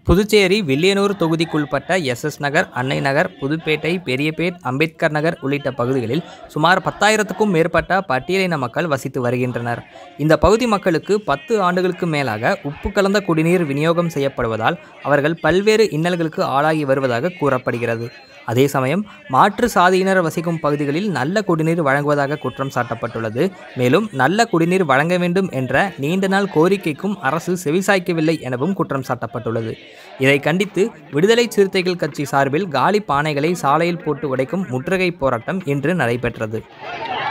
புதுச்சேரி வில்லியனூர் தொகுதிக்குட்பட்ட எஸ்எஸ் நகர் அன்னை நகர் புதுப்பேட்டை பெரியபேட் அம்பேத்கர் நகர் உள்ளிட்ட பகுதிகளில் சுமார் பத்தாயிரத்துக்கும் மேற்பட்ட பட்டியலின மக்கள் வசித்து வருகின்றனர் இந்த பகுதி மக்களுக்கு பத்து ஆண்டுகளுக்கு மேலாக உப்பு கலந்த குடிநீர் விநியோகம் செய்யப்படுவதால் அவர்கள் பல்வேறு இன்னல்களுக்கு ஆளாகி வருவதாக கூறப்படுகிறது அதே சமயம் மாற்று சாதியினர் வசிக்கும் பகுதிகளில் நல்ல குடிநீர் வழங்குவதாக குற்றம் சாட்டப்பட்டுள்ளது மேலும் நல்ல குடிநீர் வழங்க வேண்டும் என்ற நீண்ட நாள் கோரிக்கைக்கும் அரசு செவிசாய்க்கவில்லை எனவும் குற்றம் சாட்டப்பட்டுள்ளது இதை கண்டித்து விடுதலை சிறுத்தைகள் கட்சி சார்பில் காலி பானைகளை சாலையில் போட்டு உடைக்கும் முற்றுகை போராட்டம் இன்று நடைபெற்றது